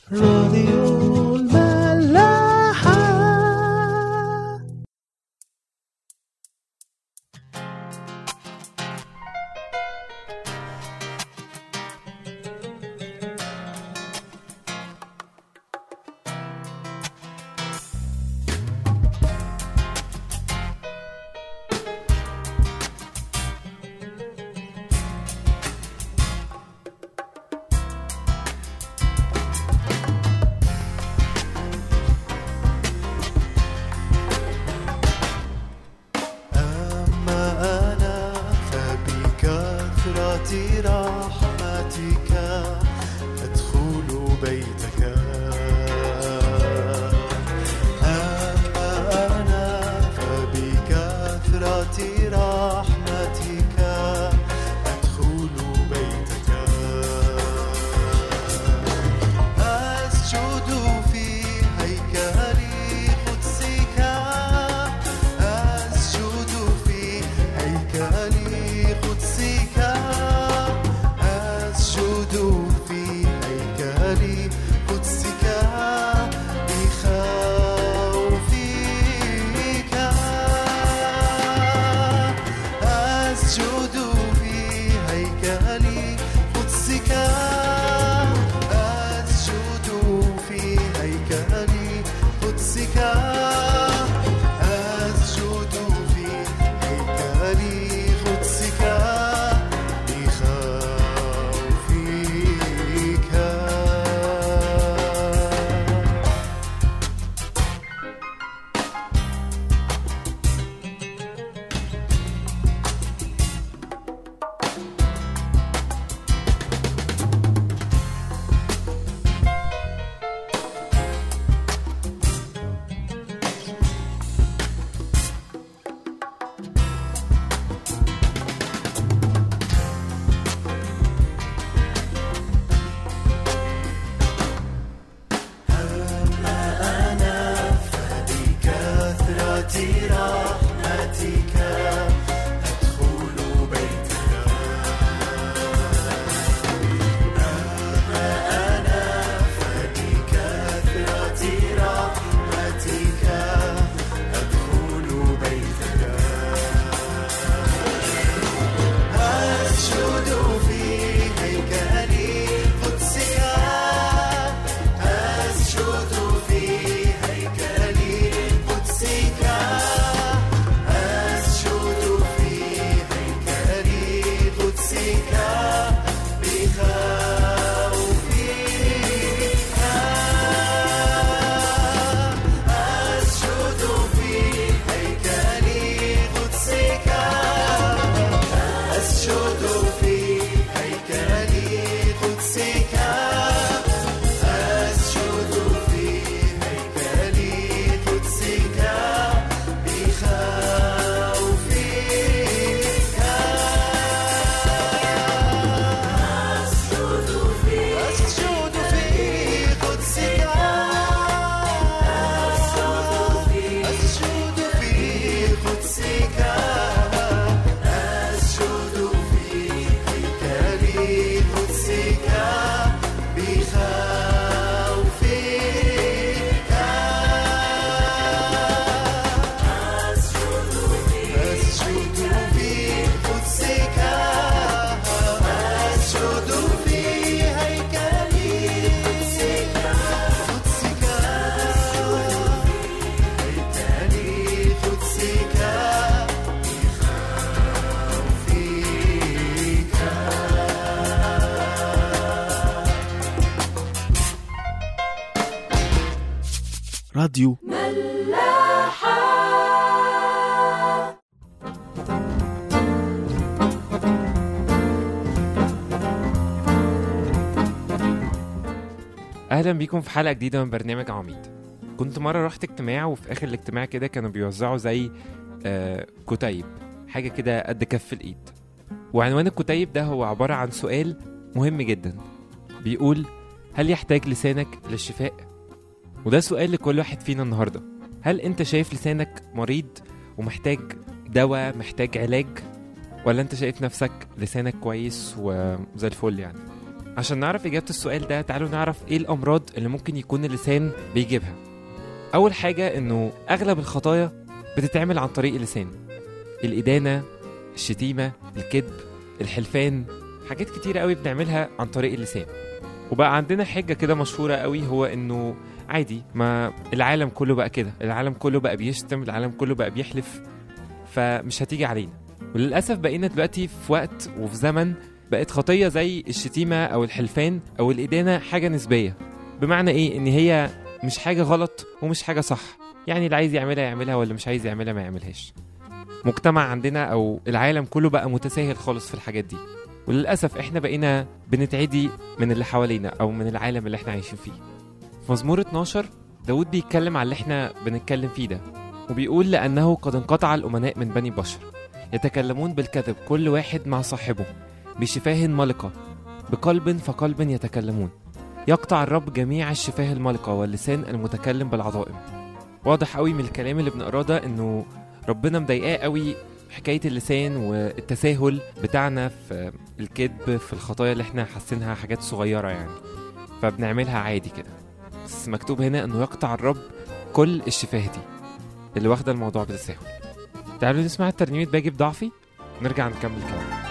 راديو الملاحة أما أنا فبكثرة رحمتك أدخل بيتك أما أنا فبكثرة رحمتك أدخل بيتك أسجد في هيكل قدسك أسجد في هيكل قدسك أسجد في هيكل قدسك بخوفك أسجد في هيكل قدسك أسجد في هيكل قدسك أسجد في هيكل قدسك بخوفك بكثرة رحمتك أدخل بيتك أما أنا فبكثرة رحمتك أدخل بيتك أسجد في هيكل قدسك أسجد في هيكل قدسك أسجد في هيكل قدسك بخوفك أسجد في هيكل قدسك أسجد في هيكل قدسك أسجد في هيكل قدسك بخوفك أسجد في أسجد في قدسك أسجد في قدسك أسجد في هيكل قدسك بخوفك أسجد في قدسك أسجد في هيكل قدسك هيكل قدسك راديو اهلا بيكم في حلقه جديده من برنامج عميد كنت مره رحت اجتماع وفي اخر الاجتماع كده كانوا بيوزعوا زي آه كتيب حاجه كده قد كف الايد وعنوان الكتيب ده هو عباره عن سؤال مهم جدا بيقول هل يحتاج لسانك للشفاء وده سؤال لكل واحد فينا النهارده هل انت شايف لسانك مريض ومحتاج دواء محتاج علاج ولا انت شايف نفسك لسانك كويس وزي الفل يعني عشان نعرف إجابة السؤال ده تعالوا نعرف إيه الأمراض اللي ممكن يكون اللسان بيجيبها أول حاجة إنه أغلب الخطايا بتتعمل عن طريق اللسان الإدانة الشتيمة الكذب الحلفان حاجات كتيرة قوي بنعملها عن طريق اللسان وبقى عندنا حجة كده مشهورة قوي هو إنه عادي ما العالم كله بقى كده العالم كله بقى بيشتم العالم كله بقى بيحلف فمش هتيجي علينا وللأسف بقينا دلوقتي في وقت وفي زمن بقت خطية زي الشتيمة أو الحلفان أو الإدانة حاجة نسبية بمعنى إيه إن هي مش حاجة غلط ومش حاجة صح يعني اللي عايز يعملها يعملها واللي مش عايز يعملها ما يعملهاش مجتمع عندنا أو العالم كله بقى متساهل خالص في الحاجات دي وللأسف إحنا بقينا بنتعدي من اللي حوالينا أو من العالم اللي إحنا عايشين فيه في مزمور 12 داود بيتكلم على اللي إحنا بنتكلم فيه ده وبيقول لأنه قد انقطع الأمناء من بني بشر يتكلمون بالكذب كل واحد مع صاحبه بشفاه ملقة بقلب فقلب يتكلمون يقطع الرب جميع الشفاه الملقة واللسان المتكلم بالعظائم واضح قوي من الكلام اللي بنقراه ده انه ربنا مضايقاه قوي حكاية اللسان والتساهل بتاعنا في الكذب في الخطايا اللي احنا حاسينها حاجات صغيرة يعني فبنعملها عادي كده بس مكتوب هنا انه يقطع الرب كل الشفاه دي اللي واخدة الموضوع بتساهل تعالوا نسمع الترنيمة باجي بضعفي ونرجع نكمل كلام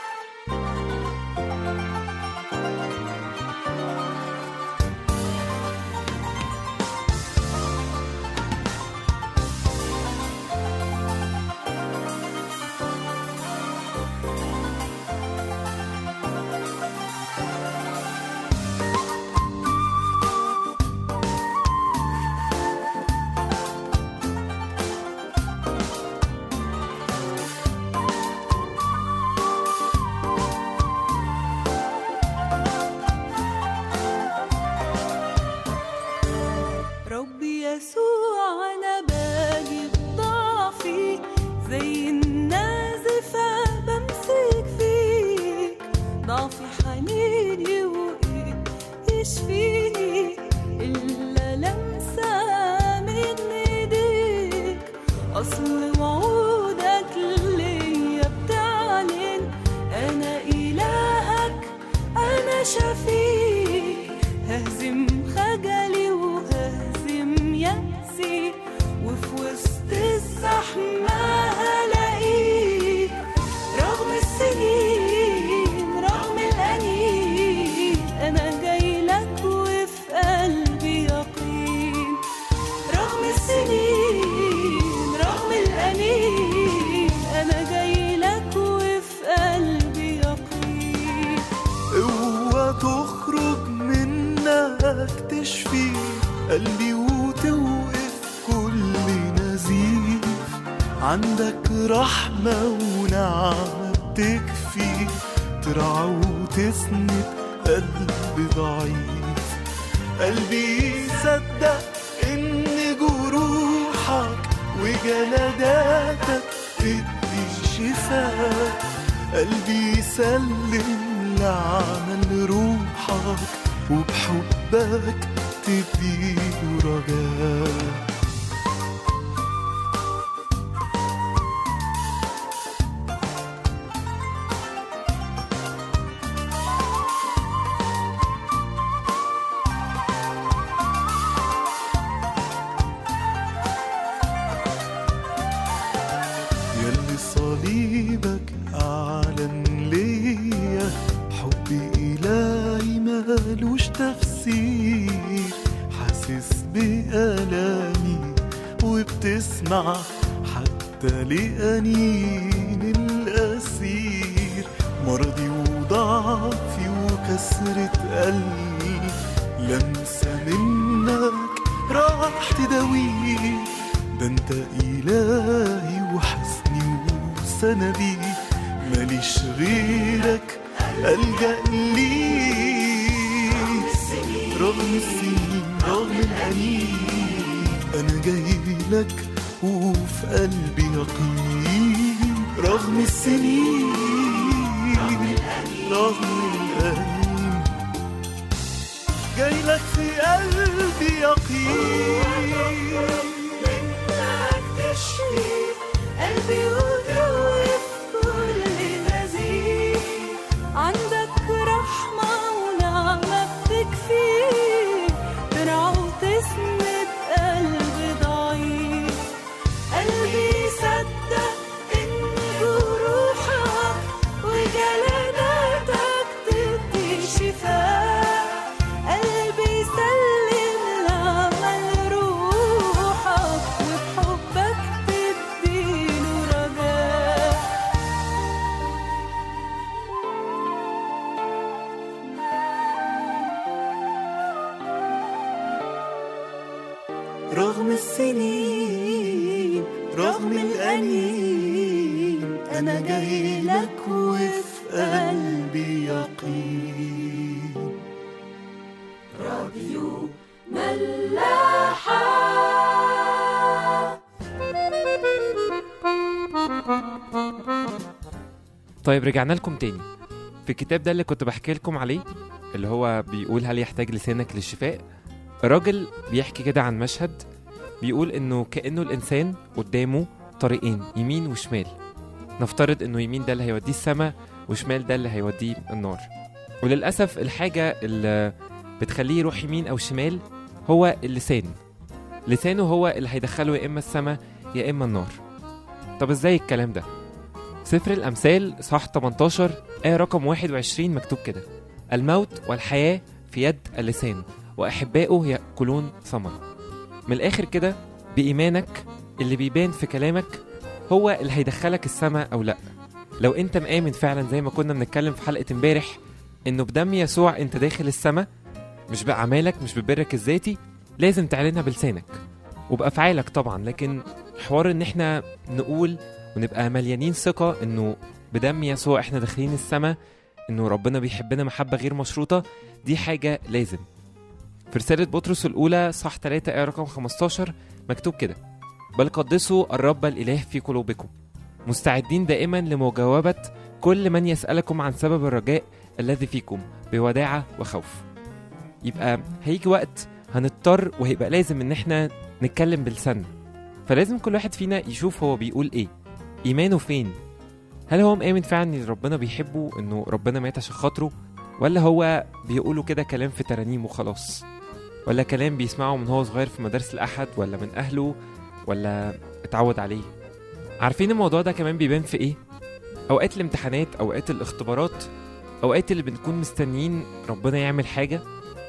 ربي يسوع انا باجي بضعفي زي النازفة بمسك فيك ضعفي حنيني وايه يشفيني الا لمسة من ايديك اصل وعودك ليا بتعلن انا الهك انا شفيك ههزم خجلي وههزم يأسي وفي وسط الزحمة هلاقيك رغم السنين رغم الأنين أنا جاي لك وفي قلبي يقين رغم السنين رغم الأنين أنا جاي لك وفي قلبي يقين قوة تخرج منك تشفي قلبي وتوقف كل نزيف عندك رحمة ونعمة بتكفي ترعى وتسند قلب ضعيف قلبي يصدق إن جروحك وجلداتك تدي شفاء قلبي يسلم لعمل روحك وبحبك تديله رجاء يلي صليبك أعلن ليا حبي إلهي مالوش تفسير حاسس بألامي وبتسمع حتى لأنين الأسير مرضي وضعفي وكسرة قلبي لمسة منك راح تداويه ده انت إلهي وحسني وسندي ماليش غيرك ألجأ ليك رغم السنين رغم الأنين أنا جاي لك وفي قلبي يقين رغم السنين رغم الأنين جاي لك في قلبي يقين منك تشفي قلبي وتوقف كل نزيف عندك رحمة رغم السنين رغم الأنين أنا جاي لك وفي قلبي يقين طيب رجعنا لكم تاني في الكتاب ده اللي كنت بحكي لكم عليه اللي هو بيقول هل يحتاج لسانك للشفاء الراجل بيحكي كده عن مشهد بيقول انه كانه الانسان قدامه طريقين يمين وشمال نفترض انه يمين ده اللي هيوديه السما وشمال ده اللي هيوديه النار وللاسف الحاجه اللي بتخليه يروح يمين او شمال هو اللسان لسانه هو اللي هيدخله يا اما السما يا اما النار طب ازاي الكلام ده سفر الأمثال صح 18 آية رقم 21 مكتوب كده الموت والحياة في يد اللسان وأحباؤه يأكلون ثمره من الآخر كده بإيمانك اللي بيبان في كلامك هو اللي هيدخلك السماء أو لأ لو أنت مآمن فعلا زي ما كنا بنتكلم في حلقة امبارح إنه بدم يسوع أنت داخل السماء مش بأعمالك مش ببرك الذاتي لازم تعلنها بلسانك وبأفعالك طبعا لكن حوار إن إحنا نقول ونبقى مليانين ثقة إنه بدم يسوع إحنا داخلين السماء إنه ربنا بيحبنا محبة غير مشروطة دي حاجة لازم في رسالة بطرس الأولى صح 3 آية رقم 15 مكتوب كده بل قدسوا الرب الإله في قلوبكم مستعدين دائما لمجاوبة كل من يسألكم عن سبب الرجاء الذي فيكم بوداعة وخوف يبقى هيجي وقت هنضطر وهيبقى لازم ان احنا نتكلم بلساننا فلازم كل واحد فينا يشوف هو بيقول ايه ايمانه فين هل هو مآمن فعلا ان ربنا بيحبه انه ربنا مات عشان خاطره ولا هو بيقوله كده كلام في ترانيم وخلاص ولا كلام بيسمعه من هو صغير في مدارس الأحد ولا من أهله ولا اتعود عليه عارفين الموضوع ده كمان بيبان في ايه اوقات الامتحانات اوقات الاختبارات اوقات اللي بنكون مستنيين ربنا يعمل حاجه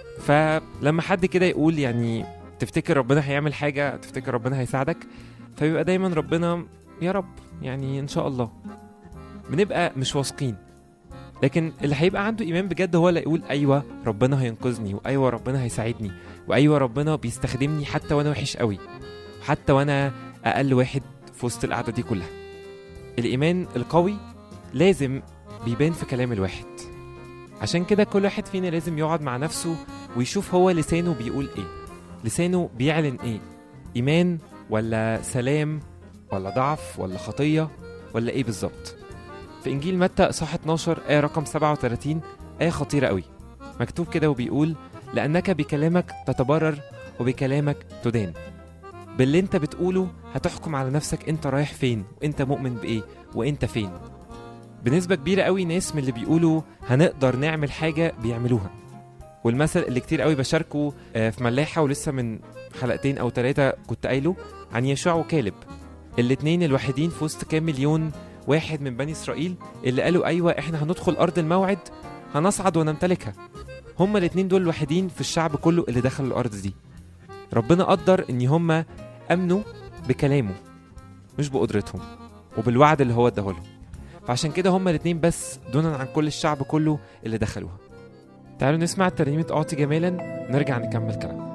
فلما حد كده يقول يعني تفتكر ربنا هيعمل حاجه تفتكر ربنا هيساعدك فبيبقى دايما ربنا يا رب يعني ان شاء الله بنبقى مش واثقين لكن اللي هيبقى عنده ايمان بجد هو اللي يقول ايوه ربنا هينقذني وايوه ربنا هيساعدني وايوه ربنا بيستخدمني حتى وانا وحش قوي حتى وانا اقل واحد في وسط القعده دي كلها الايمان القوي لازم بيبان في كلام الواحد عشان كده كل واحد فينا لازم يقعد مع نفسه ويشوف هو لسانه بيقول ايه لسانه بيعلن ايه ايمان ولا سلام ولا ضعف ولا خطيه ولا ايه بالظبط في انجيل متى اصحاح 12 ايه رقم 37 ايه خطيره قوي مكتوب كده وبيقول لانك بكلامك تتبرر وبكلامك تدان باللي انت بتقوله هتحكم على نفسك انت رايح فين وانت مؤمن بايه وانت فين بنسبة كبيرة قوي ناس من اللي بيقولوا هنقدر نعمل حاجة بيعملوها والمثل اللي كتير قوي بشاركه آه، في ملاحة ولسه من حلقتين أو ثلاثة كنت قايله عن يشوع وكالب الاتنين الوحيدين في وسط كام مليون واحد من بني إسرائيل اللي قالوا أيوة إحنا هندخل أرض الموعد هنصعد ونمتلكها هما الاتنين دول الوحيدين في الشعب كله اللي دخلوا الأرض دي ربنا قدر إن هما امنوا بكلامه مش بقدرتهم وبالوعد اللي هو اداهولهم فعشان كده هما الاتنين بس دونا عن كل الشعب كله اللي دخلوها تعالوا نسمع ترنيمة أعطي جمالا ونرجع نكمل كلام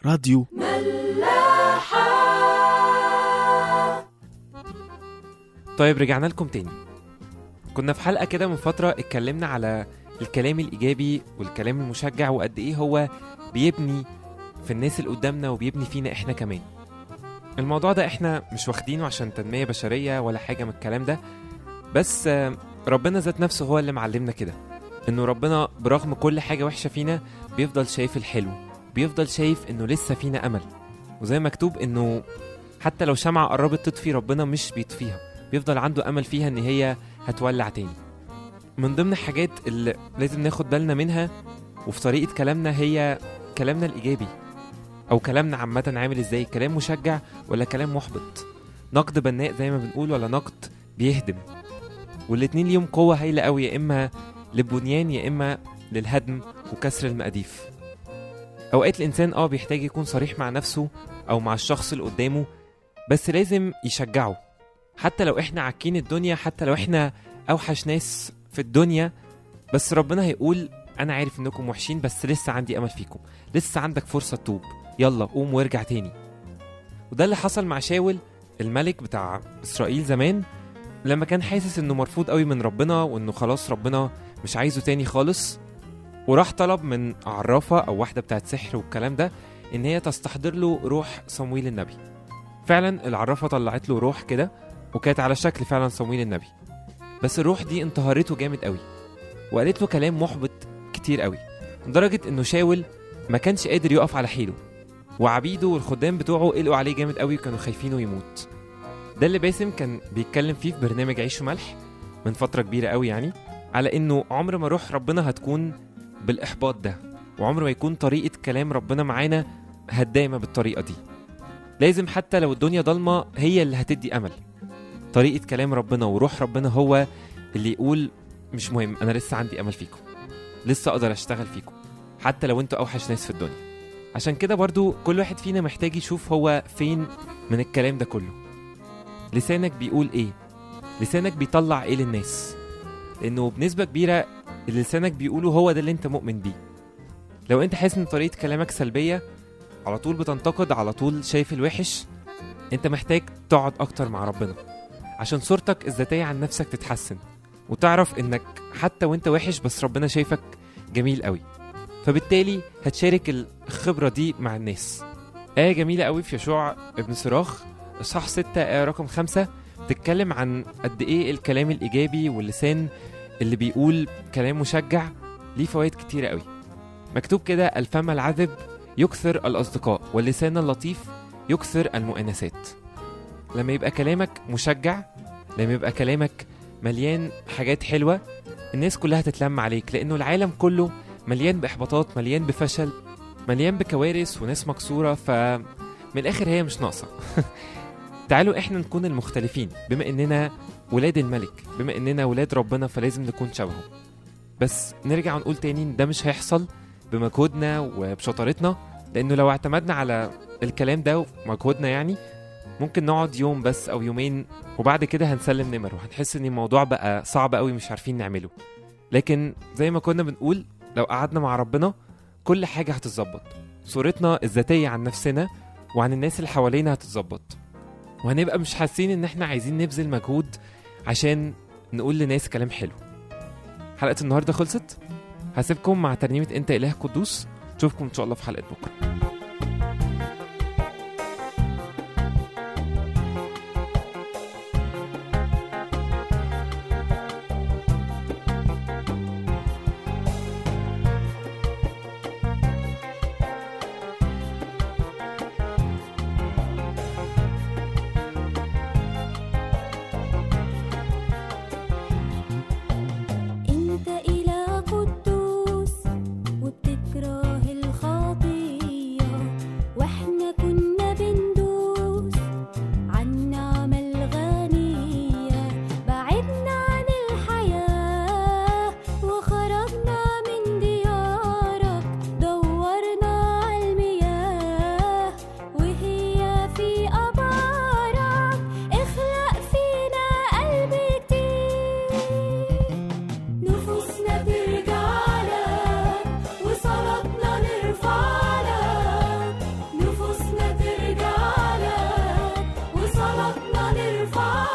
راديو طيب رجعنا لكم تاني كنا في حلقة كده من فترة اتكلمنا على الكلام الإيجابي والكلام المشجع وقد إيه هو بيبني في الناس اللي قدامنا وبيبني فينا إحنا كمان الموضوع ده إحنا مش واخدينه عشان تنمية بشرية ولا حاجة من الكلام ده بس آه، ربنا ذات نفسه هو اللي معلمنا كده إنه ربنا برغم كل حاجة وحشة فينا بيفضل شايف الحلو بيفضل شايف إنه لسه فينا أمل وزي مكتوب إنه حتى لو شمعة قربت تطفي ربنا مش بيطفيها بيفضل عنده امل فيها ان هي هتولع تاني من ضمن الحاجات اللي لازم ناخد بالنا منها وفي طريقه كلامنا هي كلامنا الايجابي او كلامنا عامه عامل ازاي كلام مشجع ولا كلام محبط نقد بناء زي ما بنقول ولا نقد بيهدم والاتنين ليهم قوه هايله قوي يا اما للبنيان يا اما للهدم وكسر المقاديف اوقات الانسان اه بيحتاج يكون صريح مع نفسه او مع الشخص اللي قدامه بس لازم يشجعه حتى لو احنا عاكين الدنيا حتى لو احنا اوحش ناس في الدنيا بس ربنا هيقول انا عارف انكم وحشين بس لسه عندي امل فيكم لسه عندك فرصه تتوب يلا قوم وارجع تاني وده اللي حصل مع شاول الملك بتاع اسرائيل زمان لما كان حاسس انه مرفوض قوي من ربنا وانه خلاص ربنا مش عايزه تاني خالص وراح طلب من عرافه او واحده بتاعت سحر والكلام ده ان هي تستحضر له روح صمويل النبي فعلا العرافه طلعت له روح كده وكانت على شكل فعلا صمويل النبي بس الروح دي انتهرته جامد قوي وقالت له كلام محبط كتير قوي لدرجة انه شاول ما كانش قادر يقف على حيله وعبيده والخدام بتوعه قلقوا عليه جامد قوي وكانوا خايفينه يموت ده اللي باسم كان بيتكلم فيه في برنامج عيش وملح من فترة كبيرة قوي يعني على انه عمر ما روح ربنا هتكون بالاحباط ده وعمر ما يكون طريقة كلام ربنا معانا هدامة بالطريقة دي لازم حتى لو الدنيا ضلمة هي اللي هتدي أمل طريقة كلام ربنا وروح ربنا هو اللي يقول مش مهم أنا لسه عندي أمل فيكم لسه أقدر أشتغل فيكم حتى لو أنتوا أوحش ناس في الدنيا عشان كده برضو كل واحد فينا محتاج يشوف هو فين من الكلام ده كله لسانك بيقول إيه لسانك بيطلع إيه للناس لأنه بنسبة كبيرة اللي لسانك بيقوله هو ده اللي أنت مؤمن بيه لو أنت حاسس إن طريقة كلامك سلبية على طول بتنتقد على طول شايف الوحش أنت محتاج تقعد أكتر مع ربنا عشان صورتك الذاتية عن نفسك تتحسن وتعرف انك حتى وانت وحش بس ربنا شايفك جميل قوي فبالتالي هتشارك الخبرة دي مع الناس آية جميلة قوي في يشوع ابن صراخ إصحاح 6 آية رقم 5 بتتكلم عن قد إيه الكلام الإيجابي واللسان اللي بيقول كلام مشجع ليه فوائد كتيرة قوي مكتوب كده الفم العذب يكثر الأصدقاء واللسان اللطيف يكثر المؤانسات لما يبقى كلامك مشجع لما يبقى كلامك مليان حاجات حلوة الناس كلها تتلم عليك لأنه العالم كله مليان بإحباطات مليان بفشل مليان بكوارث وناس مكسورة فمن الآخر هي مش ناقصة تعالوا إحنا نكون المختلفين بما إننا ولاد الملك بما إننا ولاد ربنا فلازم نكون شبهه بس نرجع ونقول تاني إن ده مش هيحصل بمجهودنا وبشطارتنا لأنه لو اعتمدنا على الكلام ده ومجهودنا يعني ممكن نقعد يوم بس او يومين وبعد كده هنسلم نمر وهنحس ان الموضوع بقى صعب قوي مش عارفين نعمله لكن زي ما كنا بنقول لو قعدنا مع ربنا كل حاجة هتتظبط صورتنا الذاتية عن نفسنا وعن الناس اللي حوالينا هتتظبط وهنبقى مش حاسين ان احنا عايزين نبذل مجهود عشان نقول لناس كلام حلو حلقة النهاردة خلصت هسيبكم مع ترنيمة انت اله قدوس نشوفكم ان شاء الله في حلقة بكرة انت إله قدوس وبتكره الخطية نرفع